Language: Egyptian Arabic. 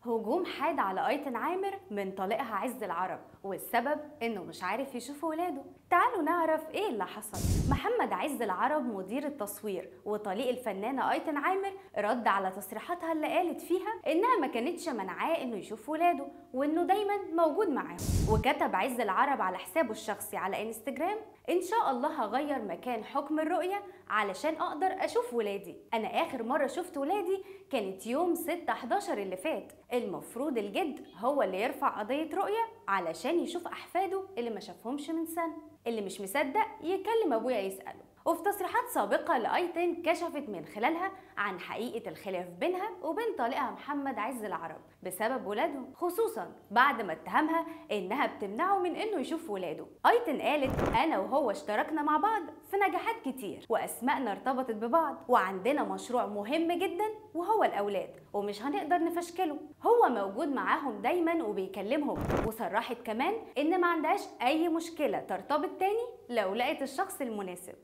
هجوم حاد على ايتن عامر من طليقها عز العرب والسبب انه مش عارف يشوف ولاده تعالوا نعرف ايه اللي حصل محمد عز العرب مدير التصوير وطليق الفنانه ايتن عامر رد على تصريحاتها اللي قالت فيها انها ما كانتش منعاه انه يشوف ولاده وانه دايما موجود معاهم وكتب عز العرب على حسابه الشخصي على انستجرام ان شاء الله هغير مكان حكم الرؤيه علشان اقدر اشوف ولادي انا اخر مره شفت ولادي كانت يوم 6 11 اللي فات المفروض الجد هو اللي يرفع قضيه رؤيه علشان يشوف احفاده اللي ما شافهمش من سنه اللي مش مصدق يكلم ابويا يساله وفي تصريحات سابقة لأيتن كشفت من خلالها عن حقيقة الخلاف بينها وبين طليقها محمد عز العرب بسبب ولادهم خصوصا بعد ما اتهمها انها بتمنعه من انه يشوف ولاده ايتن قالت انا وهو اشتركنا مع بعض في نجاحات كتير واسمائنا ارتبطت ببعض وعندنا مشروع مهم جدا وهو الاولاد ومش هنقدر نفشكله هو موجود معاهم دايما وبيكلمهم وصرحت كمان ان ما عندهاش اي مشكله ترتبط تاني لو لقت الشخص المناسب